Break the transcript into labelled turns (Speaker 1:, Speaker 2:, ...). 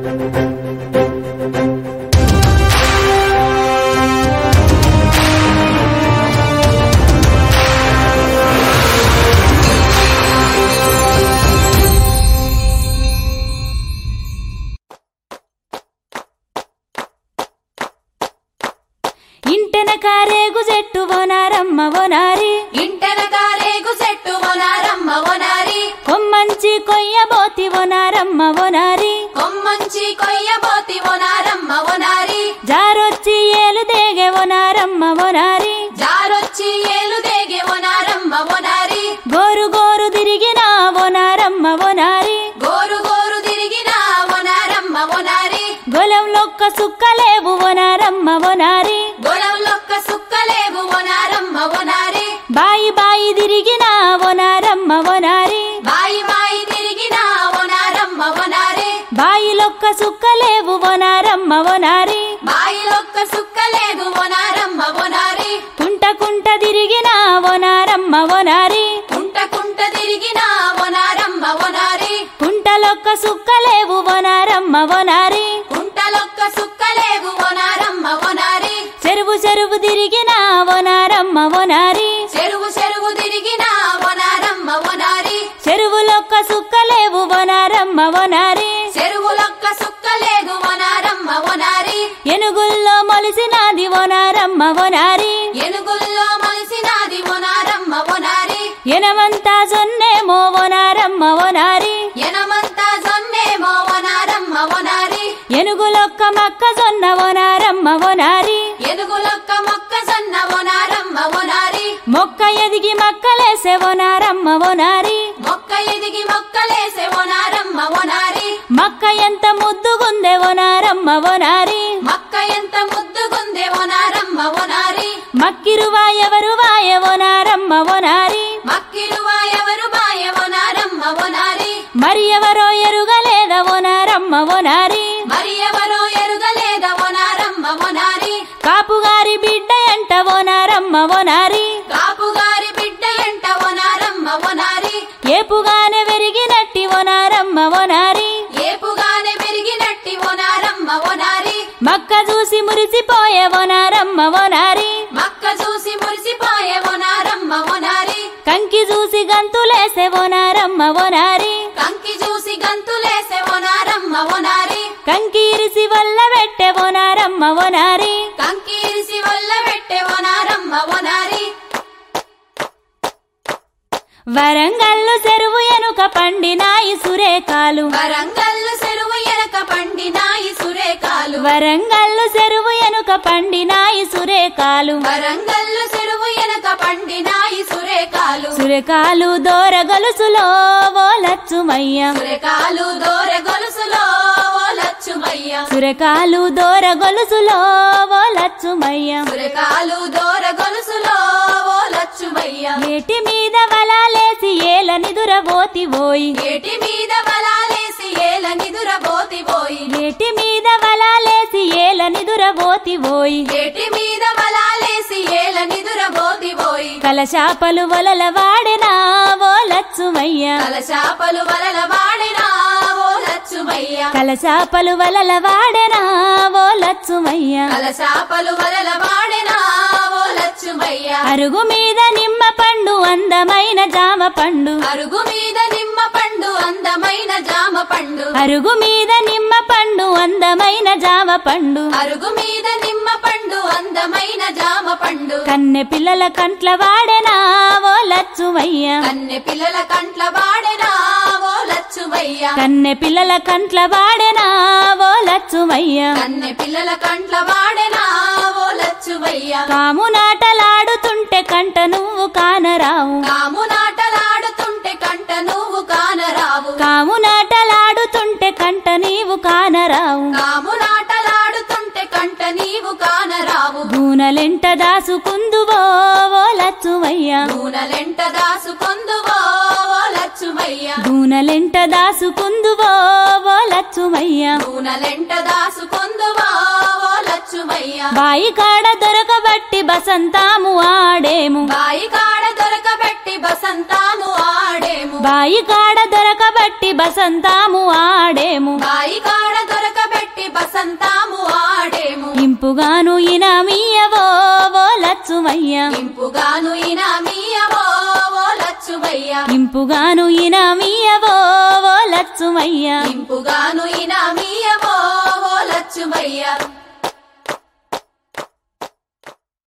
Speaker 1: ఇంటెనక రేగు చెట్టు వనారమ్మ వనారి
Speaker 2: ఇంటెనక రేగు చెట్టు వనారమ్మ వనారి
Speaker 1: కొమ్మంచి కొయ్యబోతి వనారమ్మ వనారి
Speaker 2: కొమ్మంచి కొయ్యబోతి వనారమ్మ వనారి
Speaker 1: జారొచ్చి ఏలు దేగె వనారమ్మ వనారి
Speaker 2: జారొచ్చి ఏలు దేగే వనారమ్మ వనారి
Speaker 1: గోరు గోరు తిరిగిన వనారమ్మ వనారి
Speaker 2: గోరు గోరు తిరిగిన వనారమ్మ వనారి
Speaker 1: గొలంలొక్క సుక్కలేవు వనారమ్మ వనారి
Speaker 2: గొడవలొక్క సుక్కలేవు వనారమ్మ వనారి
Speaker 1: బాయి బాయి తిరిగిన వనారమ్మ వనారి
Speaker 2: బాయి బాయి తిరిగిన వనారమ్మ వనారి
Speaker 1: బాయిలొక్క సుక్కలేవు వనారమ్మ వనారి
Speaker 2: బాయిలొక్క సుక్కలేదు వనారమ్మ వనారి
Speaker 1: కుంట కుంట తిరిగిన వనారమ్మ వనారి
Speaker 2: కుంట కుంట తిరిగిన వనారమ్మ వనారి
Speaker 1: కుంటలొక్క సుక్కలేవు వనారమ్మ వనారి
Speaker 2: కుంటలొక్క సుక్కలేవు వనారమ్మ వనారి
Speaker 1: చెరువు చెరువు తిరిగిన వనారమ్మ వనారి
Speaker 2: చెరువు చెరువు తిరిగిన వనారమ్మ వనారి
Speaker 1: చెరువులొక్క సుక్కలేవు వనారమ్మ వనారి
Speaker 2: చెరువులొక్క సుక్కలేదు వనారమ్మ వనారి
Speaker 1: ఎనుగుల్లో మొలిసినది వనారమ్మ వనారి
Speaker 2: ఎనుగుల్లో మలిసినాది వనారమ్మ వనారి
Speaker 1: ఎనమంతా జొన్నేమో వనారమ్మ వనారి
Speaker 2: ఎనమంతా జొన్నేమో వనారమ్మ వనారి
Speaker 1: ఎనుగులొక్క మక్క జొన్న వనారమ్మ వనారి
Speaker 2: ఎనుగులొక్క మొక్కజొన్న వనారమ్మ వనారి
Speaker 1: మొక్క ఎదిగి మక్కలేసే వనారమ్మ వనారి
Speaker 2: మొక్క ఎదిగి మొక్కలేసే వనారమ్మ వనారి
Speaker 1: మక్క ఎంత ముద్దుగుందే వనారమ్మ వనారి
Speaker 2: మక్క ఎంత ముద్దుగుందే వనారమ్మ వనారి
Speaker 1: మక్కిరువా ఎవరు వాయ వనారమ్మ వనారి
Speaker 2: మక్కిరువా ఎవరు బాయ వనారమ్మ వనారి
Speaker 1: మరి ఎవరో ఎరుగలేద వనారమ్మ వనారి
Speaker 2: మరి ఎవరో ఎరుగలేద వనారమ్మ వనారి
Speaker 1: కాపుగారి బిడ్డ ఎంట వనారమ్మ వనారి
Speaker 2: కాపుగారి బిడ్డ ఎంట వనారమ్మ వనారి
Speaker 1: ఏపుగానే వెరిగినట్టి వనారమ్మ వనారి
Speaker 2: ఏపుగానే పెరిగినట్టి వనారమ్మ వనారి
Speaker 1: మక్క చూసి మురిసిపోయే వనారమ్మ వనారి
Speaker 2: మక్క చూసి మురిసిపోయే వనారమ్మ వనారి
Speaker 1: కంకి చూసి గంతులేసే వనారమ్మ వనారి
Speaker 2: కంకి చూసి గంతులేసే వనారమ్మ వనారి
Speaker 1: కంకి ఇరిసి వల్ల పెట్టే వనారమ్మ వనారి
Speaker 2: కంకీరిసి వల్ల పెట్టే వనారమ్మ వనారి
Speaker 1: వరంగల్లు చెరువు ఎనుక పండినాయి సురేకాలు
Speaker 2: వరంగల్లు చెరువు ఎనక పండినాయి సురేకాలు
Speaker 1: వరంగల్లు చెరువు ఎనుక పండినాయి సురేకాలు
Speaker 2: వరంగల్లు చెరువు ఎనక పండినాయి సురేకాలు
Speaker 1: సురేకాలు దోర గొలుసులో ఓ లచ్చుమయ్య
Speaker 2: సురేకాలు దోర గొలుసులో ఓ లచ్చుమయ్య
Speaker 1: సురేకాలు దోర గొలుసులో ఓ లచ్చుమయ్య
Speaker 2: సురేకాలు దోర గొలుసులో ఓ లచ్చుమయ్య
Speaker 1: ఏటి మీద వలాలేసి ఏల నిదురబోతి పోయి
Speaker 2: ఏటి మీద బలాలేసి ఏల నిదురబోతి పోయి
Speaker 1: ఏటి మీద వలాలేసి ఏల నిదురబోతి పోయి
Speaker 2: ఏటి మీద బలాలేసి ఏల నిదురబోతి పోయి
Speaker 1: కలశాపలు వలల వాడెనా ఓ లచ్చుమయ్య
Speaker 2: కలశాపలు వలల వాడినా ఓ లచ్చుమయ్య
Speaker 1: కలశాపలు వలల వాడెనా ఓ లచ్చుమయ్య
Speaker 2: కలశాపలు వలల వాడినా ఓ లచ్చుమయ్య
Speaker 1: అరుగు మీద నిమ్మ పండు అందమైన జామ పండు
Speaker 2: అరుగు మీద నిమ్మ పండు అందమైన జామ పండు
Speaker 1: అరుగు మీద నిమ్మ పండు అందమైన జామ పండు
Speaker 2: అరుగు మీద నిమ్మ పండు అందమైన జామ పండు
Speaker 1: కన్నె పిల్లల కంట్ల వాడెనా ఓ లచ్చుమయ్య
Speaker 2: కన్నె పిల్లల కంట్ల వాడినా ఓ లచ్చుమయ్య
Speaker 1: కన్నె పిల్లల కంట్ల వాడెనా ఓ లచ్చుమయ్య
Speaker 2: కన్నె పిల్లల కంట్ల వాడినా ఓ లచ్చుమయ్య
Speaker 1: కాము నాటలాడుతుంటే కంట నువ్వు కానరావు
Speaker 2: కాము నాటలాడుతుంటే కంట నువ్వు కానరావు
Speaker 1: కాము నాటలాడుతుంటే కంట నీవు కానరావు
Speaker 2: కాము నాటలాడుతుంటే కంట నీవు కానరావు
Speaker 1: గూనలెంట దాసుకుందువో ఓ లచ్చుమయ్య
Speaker 2: నూనెలెంట దాసుకొందువో ఓ లచ్చుమయ్య
Speaker 1: గూనలెంట దాసుకుందువో ఓ లచ్చుమయ్య
Speaker 2: నూనెలెంట దాసుకొందువో ఓ లచ్చుమయ్య
Speaker 1: బాయి కాడ దొరకబట్టి బసంతాము ఆడేము
Speaker 2: బాయి కాడ దొరకబెట్టి బసంతాము ఆడేము
Speaker 1: బాయి కాడ దొరకబట్టి బసంతాము ఆడేము
Speaker 2: బాయి కాడ దొరక ఆటలంతాము ఆడేము
Speaker 1: ఇంపుగాను ఇనామీయవో ఓ లచ్చుమయ్య
Speaker 2: ఇంపుగాను ఇనామీయవో ఓ లచ్చువయ్య
Speaker 1: ఇంపుగాను ఇనామీయవో ఓ లచ్చుమయ్య
Speaker 2: ఇంపుగాను ఇనామీ